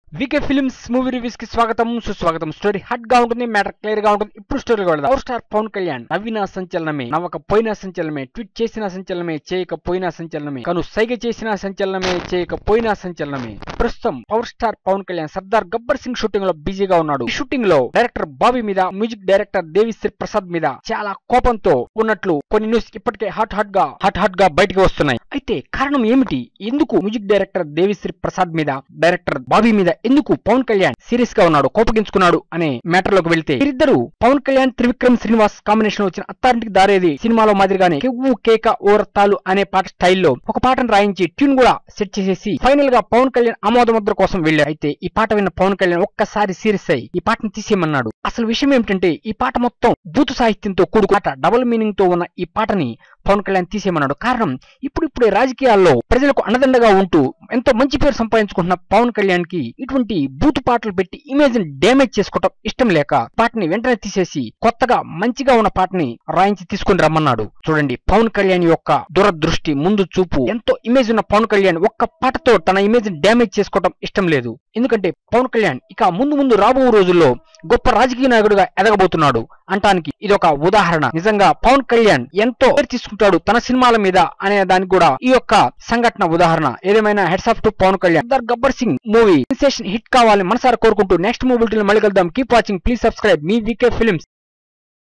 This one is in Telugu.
వికే ఫిల్మ్స్ మూవీ రివ్యూస్ కి స్వాగతం సుస్వాగతం స్టోరీ హాట్ గా ఉంటుంది మ్యాటర్ క్లియర్ గా ఉంటుంది ఇప్పుడు స్టోరీ వెళ్దాం పవర్ స్టార్ పవన్ కళ్యాణ్ నవ్విన సంచలనమే నవ్వకపోయినా సంచలనమే ట్వీట్ చేసిన సంచలనమే చేయకపోయినా సంచలనమే కను సైగ చేసిన సంచలనమే చేయకపోయినా సంచలనమే ప్రస్తుతం power star Pawan Kalyan Sardaar Gabbar Singh shooting లో బిజీగా ఉన్నాడు ఈ షూటింగ్ లో డైరెక్టర్ బాబీ మీద మ్యూజిక్ డైరెక్టర్ దేవిశ్రీ ప్రసాద్ మీద చాలా కోపంతో ఉన్నట్లు కొన్ని న్యూస్ ఇప్పటికే హాట్ హాట్ గా హాట్ హాట్ గా బయటకు వస్తున్నాయి అయితే కారణం ఏమిటి ఎందుకు మ్యూజిక్ డైరెక్టర్ దేవిశ్రీ ప్రసాద్ మీద డైరెక్టర్ బాబీ మీద ఎందుకు పవన్ కళ్యాణ్ సీరియస్ గా ఉన్నాడు కోపగించుకున్నాడు అనే మ్యాటర్ లోకి వెళ్తే వీరిద్దరు పవన్ కళ్యాణ్ త్రివిక్రమ్ శ్రీనివాస్ కాంబినేషన్ లో వచ్చిన అత్తారింటికి దారేది సినిమాలో మాదిరిగానే కెవ్వు కేక ఓరత్తాలు అనే పాట స్టైల్లో ఒక పాటను రాయించి ట్యూన్ కూడా సెట్ చేసేసి ఫైనల్ గా పవన్ కళ్యాణ్ ఆమోద ముద్ర కోసం వెళ్ళారు అయితే ఈ పాట విన్న పవన్ కళ్యాణ్ ఒక్కసారి సీరియస్ అయి ఈ పాటను తీసేయమన్నాడు అసలు విషయం ఏమిటంటే ఈ పాట మొత్తం బూతు సాహిత్యంతో కూడుకు పాట డబుల్ మీనింగ్ తో ఉన్న ఈ పాటని పవన్ కళ్యాణ్ తీసేయమన్నాడు కారణం ఇప్పుడిప్పుడే రాజకీయాల్లో ప్రజలకు అండదండగా ఉంటూ ఎంతో మంచి పేరు సంపాదించుకుంటున్న పవన్ కళ్యాణ్ కి ఇటువంటి బూతు పాటలు పెట్టి ఇమేజ్ ని డ్యామేజ్ చేసుకోవటం ఇష్టం లేక పాటని వెంటనే తీసేసి కొత్తగా మంచిగా ఉన్న పాటని రాయించి తీసుకుని రమ్మన్నాడు చూడండి పవన్ కళ్యాణ్ యొక్క దురదృష్టి ముందు చూపు ఎంతో ఇమేజ్ ఉన్న పవన్ కళ్యాణ్ ఒక్క పాటతో తన ఇమేజ్ ని డ్యామేజ్ చేసుకోవటం ఇష్టం లేదు ఎందుకంటే పవన్ కళ్యాణ్ ఇక ముందు ముందు రాబో రోజుల్లో గొప్ప రాజకీయ నాయకుడిగా ఎదగబోతున్నాడు అంటానికి ఇది ఒక ఉదాహరణ నిజంగా పవన్ కళ్యాణ్ ఎంతో పేరు తీసుకుంటాడు తన సినిమాల మీద అనే దానికి కూడా ఈ యొక్క సంఘటన ఉదాహరణ ఏదేమైనా heads off to Pawan Kalyan Sardaar Gabbar Singh movie sensation hit కావాలని మనసారా కోరుకుంటూ నెక్స్ట్ మూవీ మళ్ళీ కలుద్దాం కీప్ వాచింగ్ ప్లీజ్ సబ్స్క్రైబ్ మీ వీకే ఫిల్మ్స్